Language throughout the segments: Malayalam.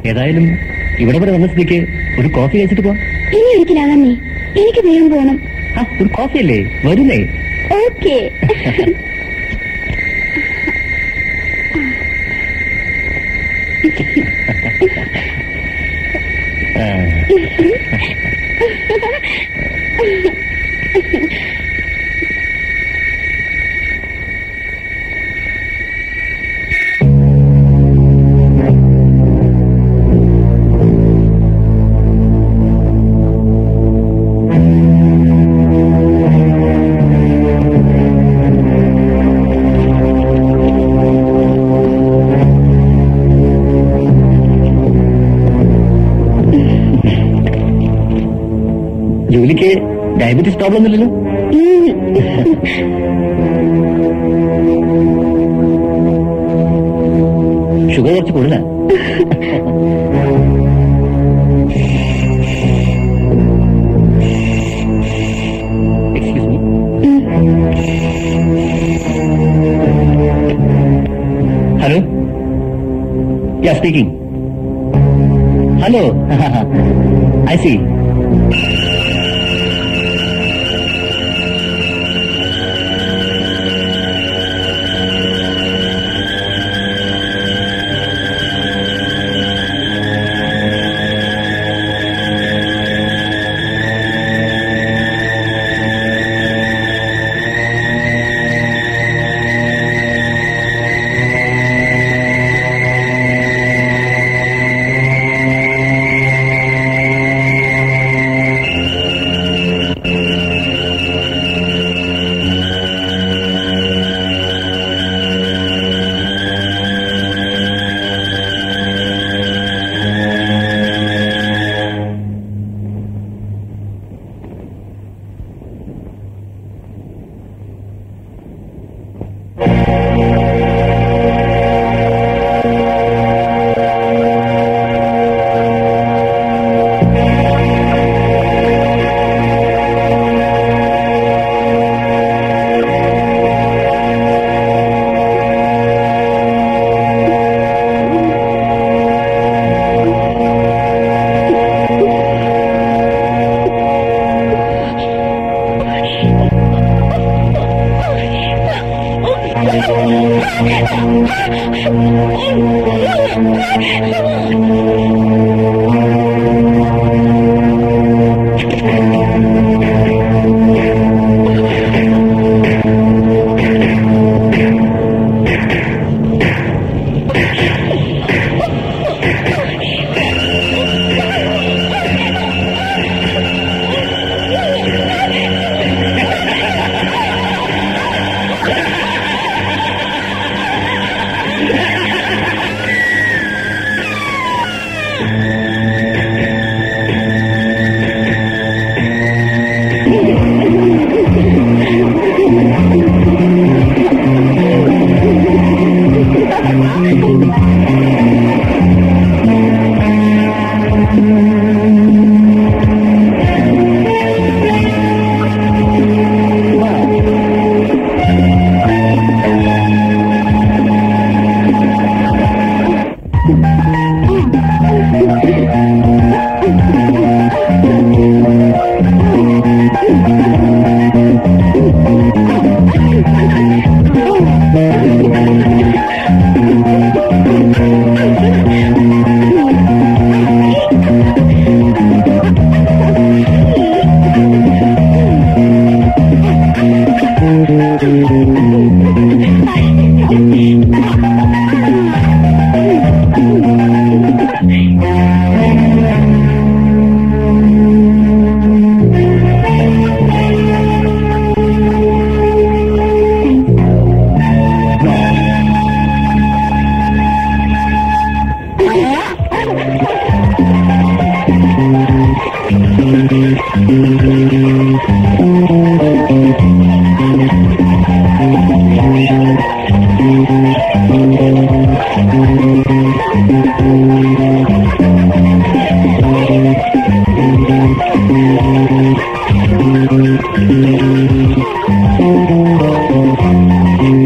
ഏതായാലും ഇവിടെ വരെ വന്ന സ്ഥിതിക്ക് ഒരു കോഫി കഴിച്ചിട്ട് പോവാം ഇനി ഒരിക്കലാകാന്നേ എനിക്ക് വേഗം പോണം ആ ഒരു കോഫി അല്ലേ വരുന്നേ ഓക്കേ ആ, ജോലിക്ക് ഡയബറ്റീസ് പ്രോബ്ലം ഒന്നുമില്ലല്ലോ ഷുഗർ കുറച്ച് കൂടുതലാ excuse me hello ya speaking hello I see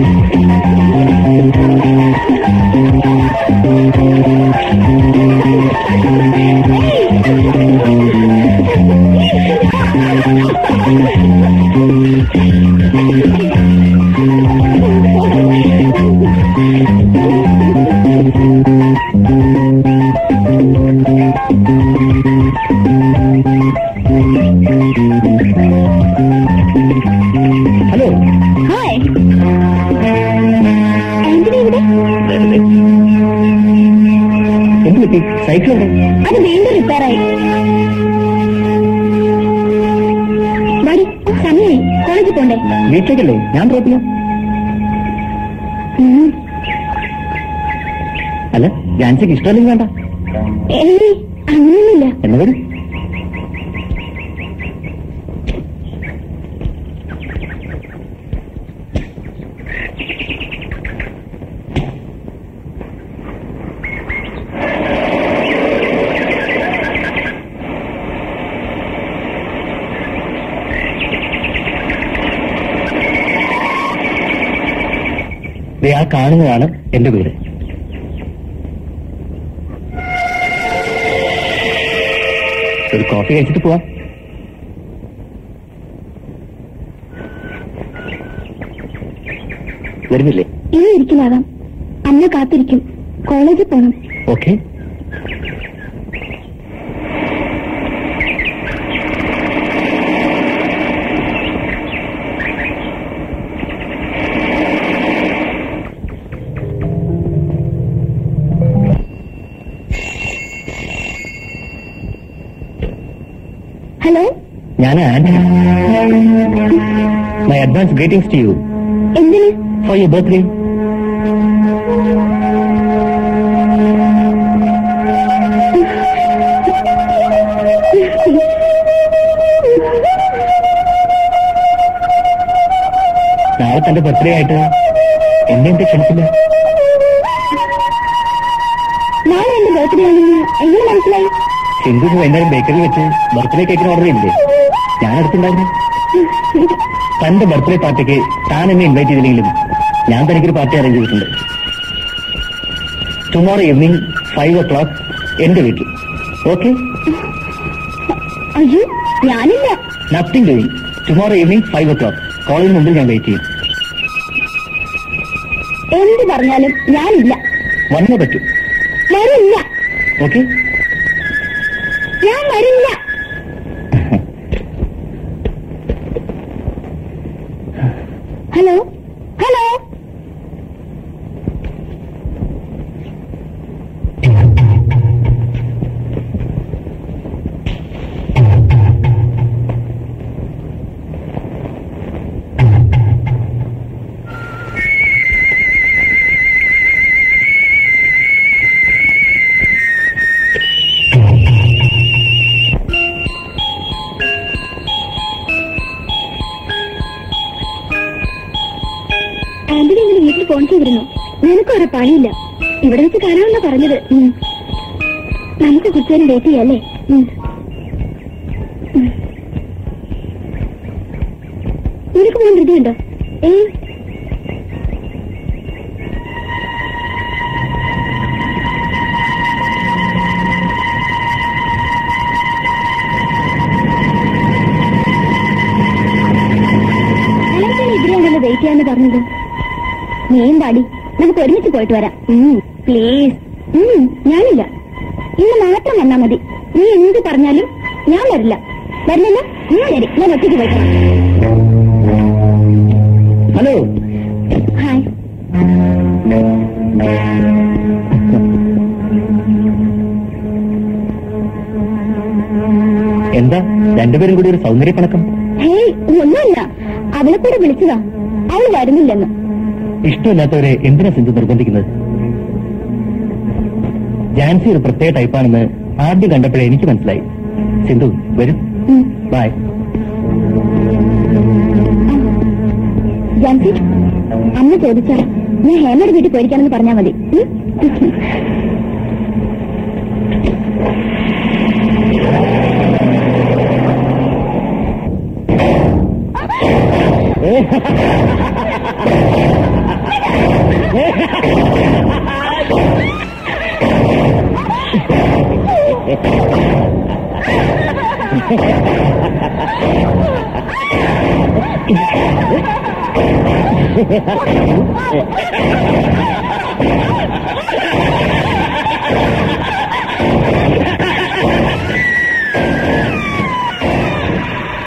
Thank you. Hello hi Antony ഇവിടെ എന്ത് പറ്റി സൈക്കിൾ ഉണ്ടോ അത് വീണ്ടും റിപ്പയർ ആയി വാടി സമയായി കോളേജിൽ പോണ്ടേ വീട്ടിലേക്കല്ലേ ഞാൻ ഡ്രോപ്പ് ചെയ്യാം ഉം. അല്ല ജാൻസിക്ക് ഇഷ്ടമല്ലെങ്കിൽ വേണ്ട ഏയ് അങ്ങനെയൊന്നുമില്ല എന്ന് വരും ദേ ആ കാണുന്നതാണ് എന്റെ വീട് ഒരു കോഫി കഴിച്ചിട്ട് പോവാം വരുന്നില്ലേ ഇനി ഇരിക്കലാകാം അമ്മ കാത്തിരിക്കും കോളേജിൽ പോണം ഓക്കെ ഹലോ ഞാൻ aunty my advance greetings to you എന്തിന് ഫോർ യുവർ ബർത്ത്ഡേ നാളെ തന്റെ ബർത്ത്ഡേ ആയിട്ട് എന്നെ എന്ത് ക്ഷണിച്ചില്ല നാളെ എന്റെ ബർത്ത്ഡേ ആണെന്ന് എങ്ങനെ മനസ്സിലായി സിന്ധു വൈകുന്നേരം ബേക്കറി വെച്ച് ബർത്ത്ഡേ കേക്കിന് ഓർഡർ ചെയ്തില്ലേ ഞാൻ അടുത്തുണ്ടായിരുന്നു തന്റെ ബർത്ത്ഡേ പാർട്ടിക്ക് താൻ എന്നെ ഇൻവൈറ്റ് ചെയ്തില്ലെങ്കിലും ഞാൻ തനിക്കൊരു പാർട്ടി അറേഞ്ച് ചെയ്തിട്ടുണ്ട് tomorrow evening five o'clock എന്റെ വീട്ടിൽ ഓക്കെ അയ്യോ ഞാനില്ല nothing doing tomorrow evening five o'clock കോളേജിന് മുമ്പിൽ ഞാൻ വെയിറ്റ് ചെയ്യും എന്ത് പറഞ്ഞാലും ഞാനില്ല വന്നേ പറ്റൂ വരില്ല ഓക്കെ ഞാൻ വരില്ല ഹലോ ഹലോ ആന്റണി ഇങ്ങനെ വീട്ടിൽ ഫോൺ ചെയ്തിരുന്നു നിനക്കൊരു പണിയില്ല ഇവിടെ വെച്ച് കാണാമെന്നാ പറഞ്ഞത് ഉം. നമുക്ക് കുറച്ചുനേരം വെയിറ്റ് ചെയ്യാല്ലേ ഉം. ഉം. നിനക്ക് പോകാൻ ധൃതിയുണ്ടോ ഏ അലക്സാണ് ഇതിലാണല്ലോ വെയിറ്റ് ചെയ്യാന്ന് പറഞ്ഞത് നീയും പാടി നമുക്ക് ഒരുമിച്ച് പോയിട്ട് വരാം പ്ലീസ് ഞാനില്ല ഇന്ന് മാത്രം വന്നാ മതി നീ എന്ത് പറഞ്ഞാലും ഞാൻ വരില്ല വരില്ലല്ലോ ഉം, ശരി ഞാൻ ഒറ്റയ്ക്ക് പോയിട്ട് വരാം. ഹലോ ഹായ് എന്താ രണ്ടുപേരും കൂടി ഒരു സൗന്ദര്യപ്പണക്കം ഹേയ് ഒന്നുമില്ല അവളെ കൂടെ വിളിച്ചതാ അവൾ വരുന്നില്ലെന്ന് ഇഷ്ടമില്ലാത്തവരെ എന്തിനാ സിന്ധു നിർബന്ധിക്കുന്നത് ജാൻസി ഒരു പ്രത്യേക ടൈപ്പാണെന്ന് ആദ്യം കണ്ടപ്പോഴേ എനിക്ക് മനസ്സിലായി സിന്ധു വരും ഉം. ബൈ ജാൻസി അമ്മ ചോദിച്ചാ ഞാൻ ഹേമയുടെ വീട്ടിൽ പോയിരിക്കാണെന്ന് പറഞ്ഞാൽ മതി ഉം? ആ